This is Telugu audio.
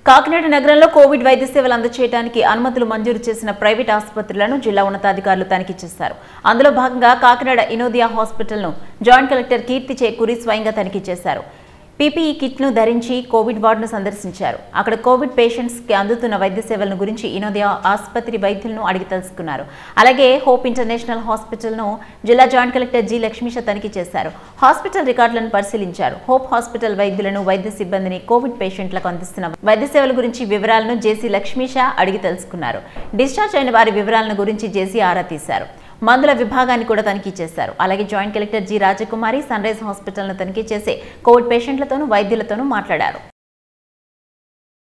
కాకినాడ నగరంలో కోవిడ్ వైద్య సేవలు అందజేయడానికి అనుమతులు మంజూరు చేసిన ప్రైవేట్ ఆసుపత్రులను జిల్లా ఉన్నతాధికారులు తనిఖీ చేశారు అందులో భాగంగా కాకినాడ ఇనోదియా హాస్పిటల్ను జాయింట్ కలెక్టర్ కీర్తి చేకూరి స్వయంగా తనిఖీ చేశారు పీపీఈ కిట్ను ధరించి కోవిడ్ వార్డును సందర్శించారు అక్కడ కోవిడ్ పేషెంట్స్ కి అందుతున్న వైద్య సేవలను గురించి ఇనోదయ ఆసుపత్రి వైద్యులను అడిగి తెలుసుకున్నారు అలాగే హోప్ ఇంటర్నేషనల్ హాస్పిటల్ను జిల్లా జాయింట్ కలెక్టర్ జి లక్ష్మీష తనిఖీ చేశారు హాస్పిటల్ రికార్డులను పరిశీలించారు హోప్ హాస్పిటల్ వైద్యులను వైద్య సిబ్బందిని కోవిడ్ పేషెంట్లకు అందిస్తున్న వైద్య సేవల గురించి వివరాలను జేసీ లక్ష్మీష అడిగి తెలుసుకున్నారు డిశ్చార్జ్ అయిన వారి వివరాలను గురించి జేసీ ఆరా తీశారు మందుల విభాగాన్ని కూడా తనిఖీ చేశారు అలాగే joint collector G Rajakumari Sunrise హాస్పిటల్ను తనిఖీ చేసి కోవిడ్ పేషెంట్లతోనూ వైద్యులతోనూ మాట్లాడారు